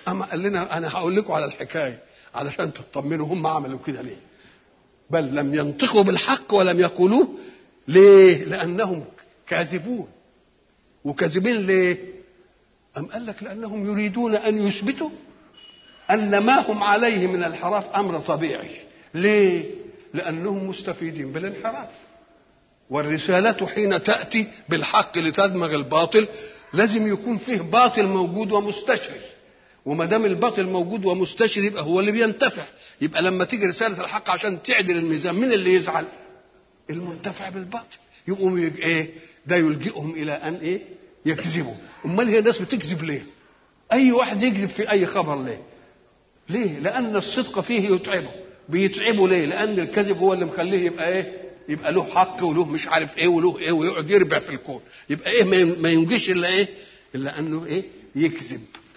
اما قال لنا انا هقول لكم على الحكايه علشان تطمنوا هم عملوا كده ليه بل لم ينطقوا بالحق ولم يقولوه ليه لانهم كاذبون وكاذبين ليه أم قال لك لأنهم يريدون أن يثبتوا أن ما هم عليه من الانحراف أمر طبيعي ليه؟ لأنهم مستفيدين بالانحراف والرسالة حين تأتي بالحق لتدمغ الباطل لازم يكون فيه باطل موجود ومستشري وما دام الباطل موجود ومستشري يبقى هو اللي بينتفع يبقى لما تيجي رسالة الحق عشان تعدل الميزان مين اللي يزعل؟ المنتفع بالباطل يقوم ايه؟ ده يلجئهم إلى أن ايه؟ يكذبوا امال هي الناس بتكذب ليه اي واحد يكذب في اي خبر ليه ليه لان الصدق فيه يتعبه بيتعبوا ليه لان الكذب هو اللي مخليه يبقى ايه يبقى له حق وله مش عارف ايه وله ايه ويقعد يربع في الكون يبقى ايه ما ينجيش الا ايه الا انه ايه يكذب